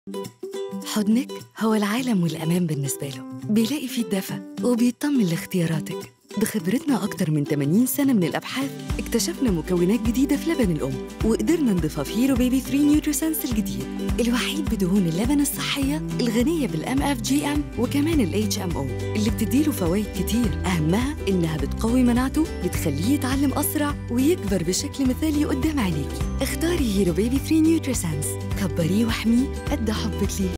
حضنك هو العالم والأمان بالنسبة له بيلاقي فيه الدفى وبيطمن لاختياراتك بخبرتنا أكتر من 80 سنة من الأبحاث اكتشفنا مكونات جديدة في لبن الأم وقدرنا نضيفها في هيرو بيبي 3 نيوتريسنس الجديد الوحيد بدهون اللبن الصحية الغنية بالام اف جي ام وكمان الاتش ام او اللي بتديله فوائد كتير أهمها إنها بتقوي مناعته بتخليه يتعلم أسرع ويكبر بشكل مثالي قدام عينيكي اختاري هيرو بيبي 3 نيوتريسنس كبريه واحميه قد حبك ليه